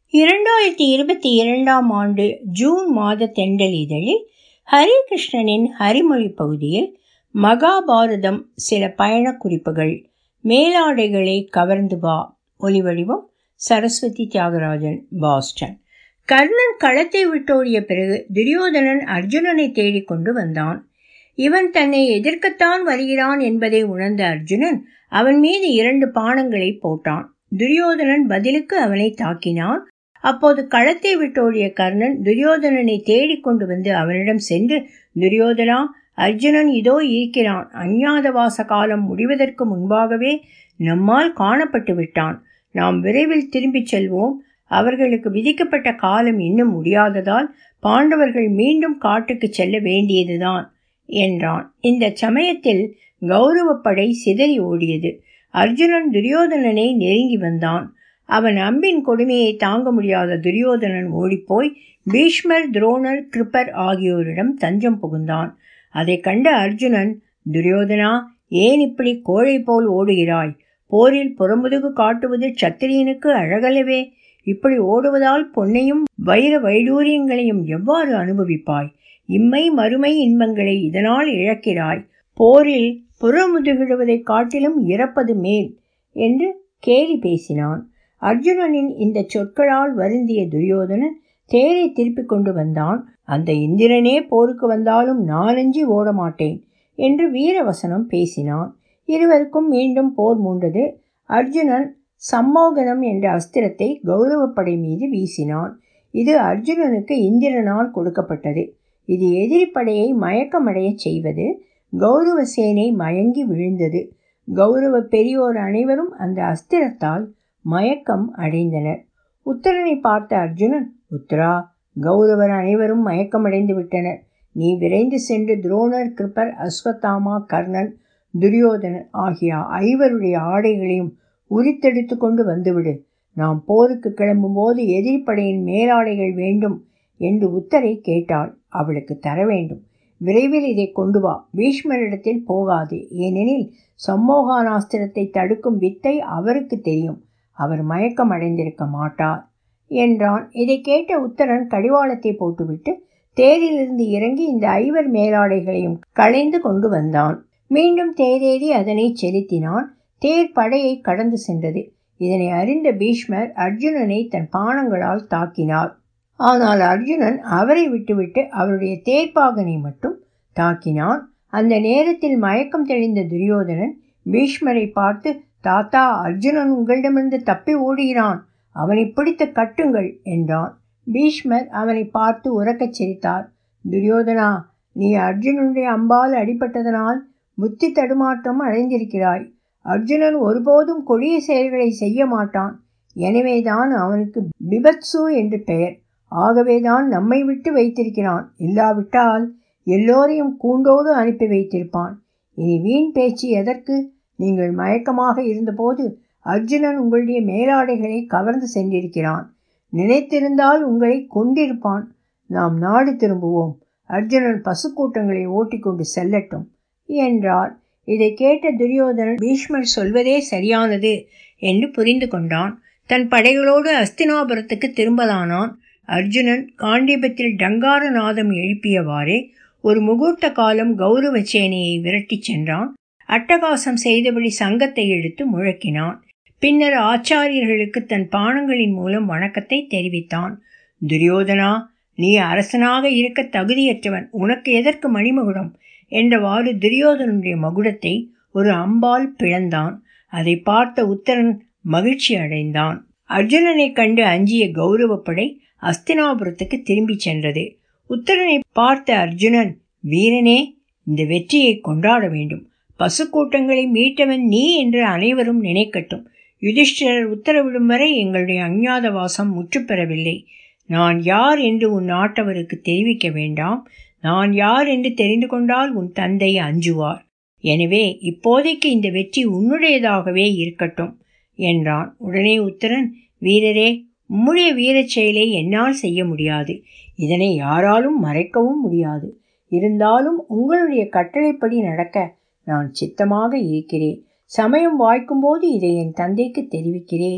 இரண்டாயிரத்தி இருபத்தி இரண்டாம் ஆண்டு ஜூன் மாத தெண்டல் இதழில் ஹரிகிருஷ்ணனின் ஹரிமொழி பகுதியில் மகாபாரதம் சில பயணக் குறிப்புகள் மேலாடைகளை கவர்ந்து வா ஒலிவடிவம் சரஸ்வதி தியாகராஜன் பாஸ்டன் கர்ணன் களத்தை விட்டோடிய பிறகு துரியோதனன் அர்ஜுனனை தேடிக் கொண்டு வந்தான் இவன் தன்னை எதிர்க்கத்தான் வருகிறான் என்பதை உணர்ந்த அர்ஜுனன் அவன் மீது இரண்டு பானங்களை போட்டான் துரியோதனன் பதிலுக்கு அவனை தாக்கினான் அப்போது களத்தை விட்டோடிய கர்ணன் துரியோதனனை தேடிக்கொண்டு வந்து அவனிடம் சென்று துரியோதனா அர்ஜுனன் இதோ இருக்கிறான் அஞ்ஞாதவாச காலம் முடிவதற்கு முன்பாகவே நம்மால் காணப்பட்டு விட்டான் நாம் விரைவில் திரும்பிச் செல்வோம் அவர்களுக்கு விதிக்கப்பட்ட காலம் இன்னும் முடியாததால் பாண்டவர்கள் மீண்டும் காட்டுக்கு செல்ல வேண்டியதுதான் என்றான் இந்த சமயத்தில் கௌரவப்படை சிதறி ஓடியது அர்ஜுனன் துரியோதனனை நெருங்கி வந்தான் அவன் அம்பின் கொடுமையை தாங்க முடியாத துரியோதனன் ஓடிப்போய் பீஷ்மர் துரோணர் கிருப்பர் ஆகியோரிடம் தஞ்சம் புகுந்தான் அதை கண்ட அர்ஜுனன் துரியோதனா ஏன் இப்படி கோழை போல் ஓடுகிறாய் போரில் புறமுதுகு காட்டுவது சத்திரியனுக்கு அழகலவே இப்படி ஓடுவதால் பொன்னையும் வைர வைடூரியங்களையும் எவ்வாறு அனுபவிப்பாய் இம்மை மறுமை இன்பங்களை இதனால் இழக்கிறாய் போரில் புறமுதுகிடுவதைக் காட்டிலும் இறப்பது மேல் என்று கேலி பேசினான் அர்ஜுனனின் இந்த சொற்களால் வருந்திய துரியோதனன் தேரை திருப்பிக் கொண்டு வந்தான் அந்த இந்திரனே போருக்கு வந்தாலும் நானஞ்சி ஓட மாட்டேன் என்று வீரவசனம் பேசினான் இருவருக்கும் மீண்டும் போர் மூண்டது அர்ஜுனன் சம்மோகனம் என்ற அஸ்திரத்தை கௌரவப்படை மீது வீசினான் இது அர்ஜுனனுக்கு இந்திரனால் கொடுக்கப்பட்டது இது எதிரிப்படையை மயக்கமடைய செய்வது கௌரவ சேனை மயங்கி விழுந்தது கௌரவ பெரியோர் அனைவரும் அந்த அஸ்திரத்தால் மயக்கம் அடைந்தனர் உத்தரனை பார்த்த அர்ஜுனன் உத்தரா கௌரவர் அனைவரும் மயக்கமடைந்து விட்டனர் நீ விரைந்து சென்று துரோணர் கிருப்பர் அஸ்வத்தாமா கர்ணன் துரியோதனன் ஆகிய ஐவருடைய ஆடைகளையும் உரித்தெடுத்து கொண்டு வந்துவிடு நாம் போருக்கு கிளம்பும்போது எதிரிப்படையின் மேலாடைகள் வேண்டும் என்று உத்தரை கேட்டாள் அவளுக்கு தர வேண்டும் விரைவில் இதை கொண்டு வா பீஷ்மரிடத்தில் போகாது ஏனெனில் சம்மோகானாஸ்திரத்தை தடுக்கும் வித்தை அவருக்கு தெரியும் அவர் மயக்கம் அடைந்திருக்க மாட்டார் என்றான் இதை கேட்ட உத்தரன் கடிவாளத்தை போட்டுவிட்டு தேரிலிருந்து இறங்கி இந்த ஐவர் மேலாடைகளையும் களைந்து கொண்டு வந்தான் மீண்டும் தேரேறி அதனை செலுத்தினான் தேர் படையை கடந்து சென்றது இதனை அறிந்த பீஷ்மர் அர்ஜுனனை தன் பானங்களால் தாக்கினார் ஆனால் அர்ஜுனன் அவரை விட்டுவிட்டு அவருடைய தேர்ப்பாகனை மட்டும் தாக்கினான் அந்த நேரத்தில் மயக்கம் தெளிந்த துரியோதனன் பீஷ்மரை பார்த்து தாத்தா அர்ஜுனன் உங்களிடமிருந்து தப்பி ஓடுகிறான் அவனை பிடித்து கட்டுங்கள் என்றான் பீஷ்மர் அவனை பார்த்து உறக்கச் சிரித்தார் துரியோதனா நீ அர்ஜுனனுடைய அம்பால் அடிபட்டதனால் புத்தி தடுமாற்றம் அடைந்திருக்கிறாய் அர்ஜுனன் ஒருபோதும் கொடிய செயல்களை செய்ய மாட்டான் எனவேதான் அவனுக்கு பிபத்சு என்று பெயர் ஆகவேதான் நம்மை விட்டு வைத்திருக்கிறான் இல்லாவிட்டால் எல்லோரையும் கூண்டோடு அனுப்பி வைத்திருப்பான் இனி வீண் பேச்சு எதற்கு நீங்கள் மயக்கமாக இருந்தபோது அர்ஜுனன் உங்களுடைய மேலாடைகளை கவர்ந்து சென்றிருக்கிறான் நினைத்திருந்தால் உங்களை கொண்டிருப்பான் நாம் நாடு திரும்புவோம் அர்ஜுனன் பசுக்கூட்டங்களை ஓட்டிக்கொண்டு செல்லட்டும் என்றார் இதை கேட்ட துரியோதனன் பீஷ்மர் சொல்வதே சரியானது என்று புரிந்து கொண்டான் தன் படைகளோடு அஸ்தினாபுரத்துக்கு திரும்பலானான் அர்ஜுனன் காண்டிபத்தில் டங்கார நாதம் எழுப்பியவாறே ஒரு முகூர்த்த காலம் கௌரவ சேனையை விரட்டிச் சென்றான் அட்டகாசம் செய்தபடி சங்கத்தை எடுத்து முழக்கினான் பின்னர் ஆச்சாரியர்களுக்கு தன் பானங்களின் மூலம் வணக்கத்தை தெரிவித்தான் துரியோதனா நீ அரசனாக இருக்க தகுதியற்றவன் உனக்கு எதற்கு மணிமகுடம் என்றவாறு துரியோதனுடைய மகுடத்தை ஒரு அம்பால் பிளந்தான் அதை பார்த்த உத்தரன் மகிழ்ச்சி அடைந்தான் அர்ஜுனனை கண்டு அஞ்சிய கௌரவப்படை அஸ்தினாபுரத்துக்கு திரும்பிச் சென்றது உத்தரனை பார்த்த அர்ஜுனன் வீரனே இந்த வெற்றியை கொண்டாட வேண்டும் பசுக்கூட்டங்களை மீட்டவன் நீ என்று அனைவரும் நினைக்கட்டும் யுதிஷ்டிரர் உத்தரவிடும் வரை எங்களுடைய அஞ்ஞாத வாசம் முற்றுப்பெறவில்லை நான் யார் என்று உன் நாட்டவருக்கு தெரிவிக்க வேண்டாம் நான் யார் என்று தெரிந்து கொண்டால் உன் தந்தை அஞ்சுவார் எனவே இப்போதைக்கு இந்த வெற்றி உன்னுடையதாகவே இருக்கட்டும் என்றான் உடனே உத்தரன் வீரரே உம்முடைய வீரச் செயலை என்னால் செய்ய முடியாது இதனை யாராலும் மறைக்கவும் முடியாது இருந்தாலும் உங்களுடைய கட்டளைப்படி நடக்க நான் சித்தமாக இருக்கிறேன் சமயம் வாய்க்கும்போது இதை என் தந்தைக்கு தெரிவிக்கிறேன்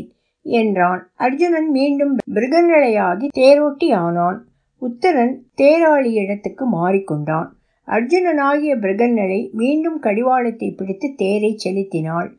என்றான் அர்ஜுனன் மீண்டும் மிருகநிலையாகி தேரோட்டி ஆனான் உத்தரன் தேராளி இடத்துக்கு மாறிக்கொண்டான் அர்ஜுனனாகிய பிருகநிலை மீண்டும் கடிவாளத்தை பிடித்து தேரை செலுத்தினாள்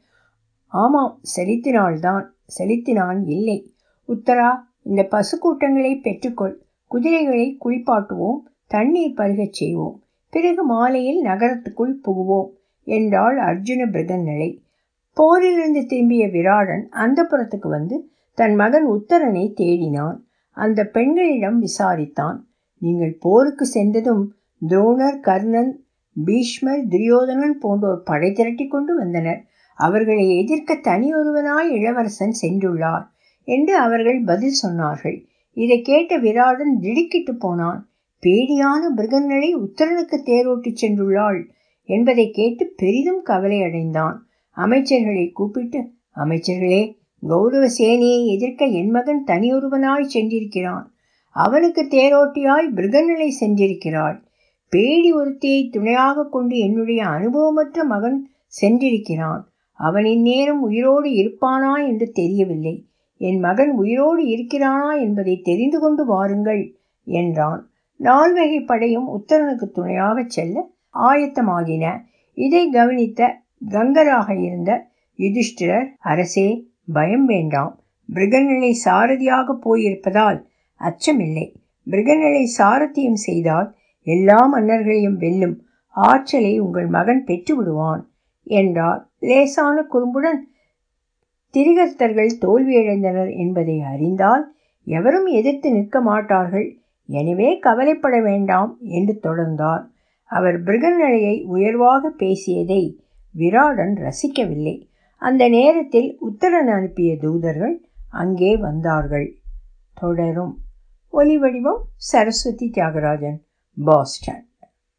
ஆமாம் செலுத்தினாள்தான் செலுத்தினான் இல்லை உத்தரா இந்த பசுக்கூட்டங்களை பெற்றுக்கொள் குதிரைகளை குளிப்பாட்டுவோம் தண்ணீர் பருகச் செய்வோம் பிறகு மாலையில் நகரத்துக்குள் புகுவோம் என்றாள் அர்ஜுன பிருகநிலை போரிலிருந்து திரும்பிய விராடன் அந்த புறத்துக்கு வந்து தன் மகன் உத்தரனை தேடினான் அந்த பெண்களிடம் விசாரித்தான் நீங்கள் போருக்கு சென்றதும் துரோணர் கர்ணன் பீஷ்மர் துரியோதனன் போன்றோர் படை திரட்டி கொண்டு வந்தனர் அவர்களை எதிர்க்க தனியொருவனாய் இளவரசன் சென்றுள்ளார் என்று அவர்கள் பதில் சொன்னார்கள் இதை கேட்ட விராடன் திடுக்கிட்டு போனான் பேடியான மிருகங்களை உத்தரனுக்கு தேரோட்டிச் சென்றுள்ளாள் என்பதை கேட்டு பெரிதும் கவலை அடைந்தான் அமைச்சர்களை கூப்பிட்டு அமைச்சர்களே கௌரவ சேனையை எதிர்க்க என் மகன் தனியொருவனாய் சென்றிருக்கிறான் அவனுக்கு தேரோட்டியாய் மிருகநிலை சென்றிருக்கிறாள் பேடி ஒருத்தியை துணையாக கொண்டு என்னுடைய அனுபவமற்ற மகன் சென்றிருக்கிறான் அவன் இந்நேரம் உயிரோடு இருப்பானா என்று தெரியவில்லை என் மகன் உயிரோடு இருக்கிறானா என்பதை தெரிந்து கொண்டு வாருங்கள் என்றான் நால்வகை படையும் உத்தரனுக்கு துணையாகச் செல்ல ஆயத்தமாகின இதை கவனித்த கங்கராக இருந்த யுதிஷ்டிரர் அரசே பயம் வேண்டாம் மிருகநிலை சாரதியாக போயிருப்பதால் அச்சமில்லை மிருகநிலை சாரத்தியம் செய்தால் எல்லா மன்னர்களையும் வெல்லும் ஆற்றலை உங்கள் மகன் பெற்று விடுவான் என்றார் லேசான குறும்புடன் திரிகர்த்தர்கள் தோல்வியடைந்தனர் என்பதை அறிந்தால் எவரும் எதிர்த்து நிற்க மாட்டார்கள் எனவே கவலைப்பட வேண்டாம் என்று தொடர்ந்தார் அவர் பிருகநிலையை உயர்வாக பேசியதை விராடன் ரசிக்கவில்லை அந்த நேரத்தில் உத்தரன் அனுப்பிய தூதர்கள் அங்கே வந்தார்கள் தொடரும் ஒலி வடிவம் சரஸ்வதி தியாகராஜன் பாஸ்டன்